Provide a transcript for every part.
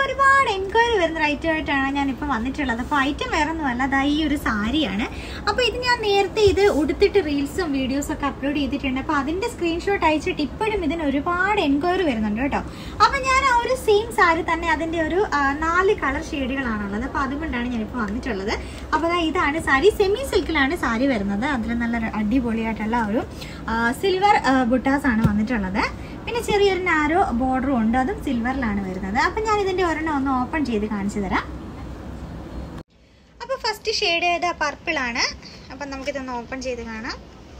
ഒരുപാട് എൻക്വയറി വരുന്ന ഒരു ഐറ്റം ആയിട്ടാണ് ഞാൻ ഇപ്പം വന്നിട്ടുള്ളത് അപ്പോൾ ഐറ്റം വേറെ ഒന്നുമല്ല അതാ ഈ ഒരു സാരിയാണ് അപ്പോൾ ഇത് ഞാൻ നേരത്തെ ഇത് ഉടുത്തിട്ട് റീൽസും വീഡിയോസും ഒക്കെ അപ്ലോഡ് ചെയ്തിട്ടുണ്ട് അപ്പോൾ അതിൻ്റെ സ്ക്രീൻഷോട്ട് അയച്ചിട്ട് ഇപ്പോഴും ഇതിന് ഒരുപാട് എൻക്വയറി വരുന്നുണ്ട് കേട്ടോ അപ്പോൾ ഞാൻ ആ ഒരു സെയിം സാരി തന്നെ അതിൻ്റെ ഒരു ആ, നാല് കളർ ഷെയ്ഡുകളാണുള്ളത് അപ്പോൾ അതുകൊണ്ടാണ് ഞാനിപ്പോൾ വന്നിട്ടുള്ളത് അപ്പോൾ ദാ ഇതാണ് സാരി സെമി സിൽക്കിലാണ് സാരി വരുന്നത് അതിൽ നല്ല ര- അടിപൊളിയായിട്ടുള്ള ഒരു സിൽവർ ബുട്ടാസ് ആണ് വന്നിട്ടുള്ളത് പിന്നെ ചെറിയൊരു നാരോ ബോർഡറും ഉണ്ട് അതും സിൽവറിലാണ് വരുന്നത് അപ്പം ഞാൻ ഇതിൻ്റെ ഒരെണ്ണം ഒന്ന് ഓപ്പൺ ചെയ്ത് കാണിച്ചു തരാം അപ്പോൾ ഫസ്റ്റ് ഷെയ്ഡ് ചെയ്ത പർപ്പിൾ ആണ് അപ്പം നമുക്കിതൊന്ന് ഓപ്പൺ ചെയ്ത് കാണാം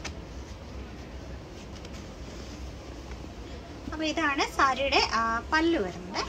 അപ്പോൾ ഇതാണ് സാരിയുടെ ആ, പല്ലു വരുന്നത്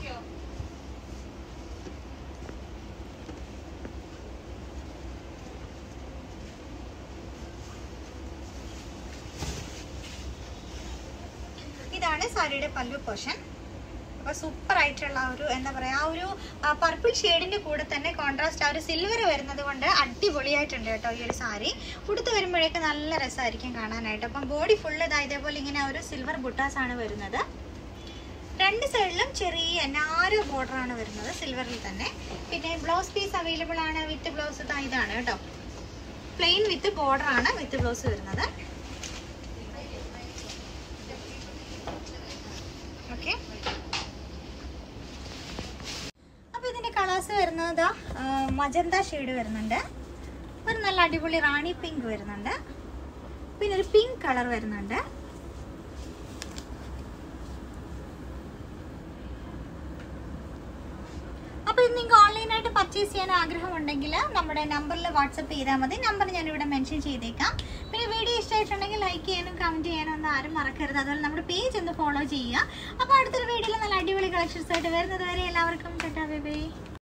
ഇതാണ് സാരിയുടെ പല്ലു പോർഷൻ അപ്പൊ സൂപ്പർ ആയിട്ടുള്ള ആ ഒരു എന്താ പറയാ ആ ഒരു പർപ്പിൾ ഷെയ്ഡിന്റെ കൂടെ തന്നെ കോൺട്രാസ്റ്റ് ആ ഒരു സിൽവർ വരുന്നത് കൊണ്ട് അടിപൊളിയായിട്ടുണ്ട് കേട്ടോ ഈ ഒരു സാരി ഉടുത്ത് വരുമ്പോഴേക്ക് നല്ല രസമായിരിക്കും കാണാനായിട്ട് അപ്പം ബോഡി ഫുള്ള് ഇതാ ഇതേപോലെ ഇങ്ങനെ ഒരു സിൽവർ ബുട്ടാസ് ആണ് വരുന്നത് രണ്ട് സൈഡിലും ചെറിയ നാരോ ബോർഡർ ആണ് വരുന്നത് സിൽവറിൽ തന്നെ പിന്നെ ബ്ലൗസ് പീസ് അവൈലബിൾ ആണ് വിത്ത് ബ്ലൗസ് ഇതാണ് കേട്ടോ പ്ലെയിൻ വിത്ത് ബോർഡർ ആണ് വിത്ത് ബ്ലൗസ് വരുന്നത് ഓക്കെ അപ്പൊ ഇതിന്റെ കളേഴ്സ് വരുന്നത് മജന്ത ഷെയ്ഡ് വരുന്നുണ്ട് ഒരു നല്ല അടിപൊളി റാണി പിങ്ക് വരുന്നുണ്ട് പിന്നെ ഒരു പിങ്ക് കളർ വരുന്നുണ്ട് അപ്പോൾ ഇത് നിങ്ങൾക്ക് ഓൺലൈനായിട്ട് പർച്ചേസ് ചെയ്യാൻ ആഗ്രഹമുണ്ടെങ്കിൽ നമ്മുടെ നമ്പറിൽ വാട്സപ്പ് ചെയ്താൽ മതി നമ്പർ ഞാൻ ഇവിടെ മെൻഷൻ ചെയ്തേക്കാം പിന്നെ വീഡിയോ ഇഷ്ടമായിട്ടുണ്ടെങ്കിൽ ലൈക്ക് ചെയ്യാനും കമൻറ്റ് ചെയ്യാനും ഒന്നും ആരും മറക്കരുത് അതുപോലെ നമ്മുടെ പേജ് ഒന്ന് ഫോളോ ചെയ്യുക അപ്പോൾ അടുത്തൊരു വീഡിയോയിൽ നല്ല അടിപൊളി കളക്ഷൻസ് ആയിട്ട് വരുന്നത് വരെ എല്ലാവർക്കും ടാറ്റാ ബൈ ബൈ